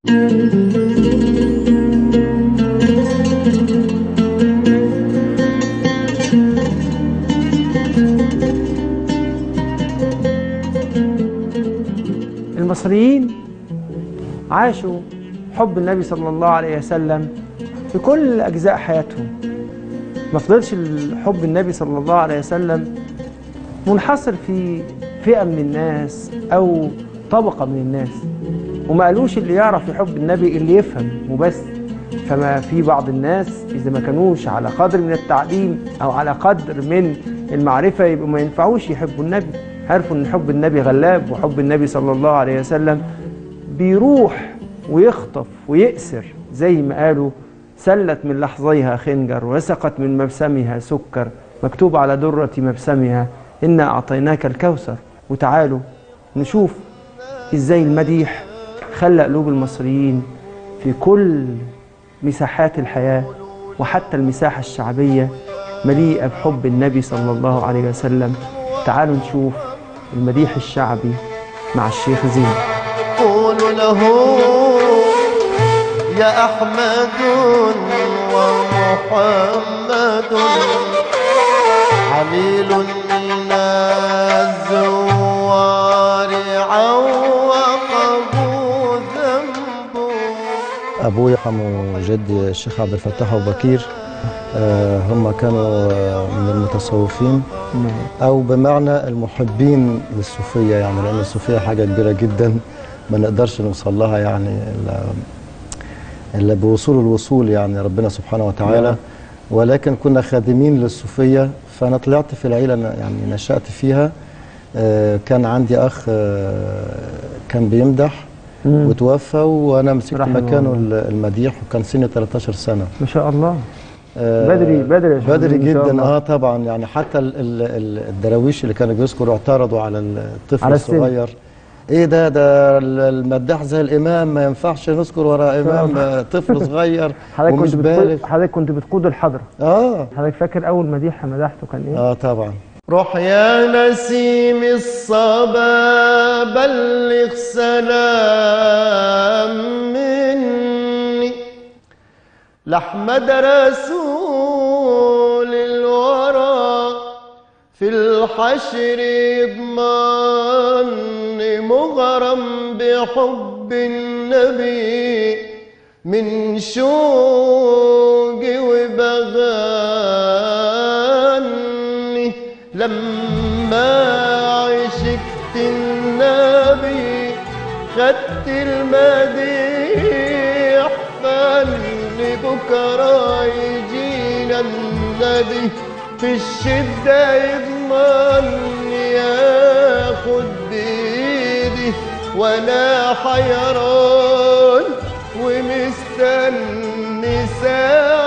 المصريين عاشوا حب النبي صلى الله عليه وسلم في كل أجزاء حياتهم ما فضلش حب النبي صلى الله عليه وسلم منحصر في فئة من الناس أو طبقة من الناس وما قالوش اللي يعرف يحب النبي اللي يفهم وبس فما في بعض الناس إذا ما كانوش على قدر من التعليم أو على قدر من المعرفة يبقوا ما ينفعوش يحبوا النبي عرفوا ان حب النبي غلاب وحب النبي صلى الله عليه وسلم بيروح ويخطف ويأسر زي ما قالوا سلت من لحظيها خنجر وسقت من مبسمها سكر مكتوب على درة مبسمها إنا أعطيناك الكوثر وتعالوا نشوف إزاي المديح خلى قلوب المصريين في كل مساحات الحياة وحتى المساحة الشعبية مليئة بحب النبي صلى الله عليه وسلم تعالوا نشوف المديح الشعبي مع الشيخ زين قولوا له يا أحمد ومحمد عليل من الزوار عوقه ذنبه أبوي وجدي الشيخ عبد الفتاح أبو بكير آه، هم كانوا آه، من المتصوفين أو بمعنى المحبين للصوفية يعني لأن الصوفية حاجة كبيرة جدا ما نقدرش نوصل لها يعني إلا, إلا بوصول الوصول يعني ربنا سبحانه وتعالى ولكن كنا خادمين للصوفية فأنا طلعت في العيلة يعني نشأت فيها آه، كان عندي أخ كان بيمدح وتوفى وانا مسكت مكانه المديح وكان سني 13 سنه ما شاء الله بدري بدري يا بدري جدا اه طبعا يعني حتى ال ال الدراويش اللي كانوا بيذكروا اعترضوا على الطفل على الصغير السن. ايه ده ده المداح زي الامام ما ينفعش نذكر ورا امام طفل صغير ومش بالغ حضرتك كنت بتقود الحضره اه حضرتك فاكر اول مديح مدحته كان ايه اه طبعا روح يا نسيم الصبا بلغ سلام مني لأحمد رسول الورى في الحشر يضمن مغرم بحب النبي من شوقي وبغاني لما عشقت النبي خدت المديح فاللي بكرة يجينا النبي في الشدة يضمن ياخد بإيدي ولا حيران ومستني ساعة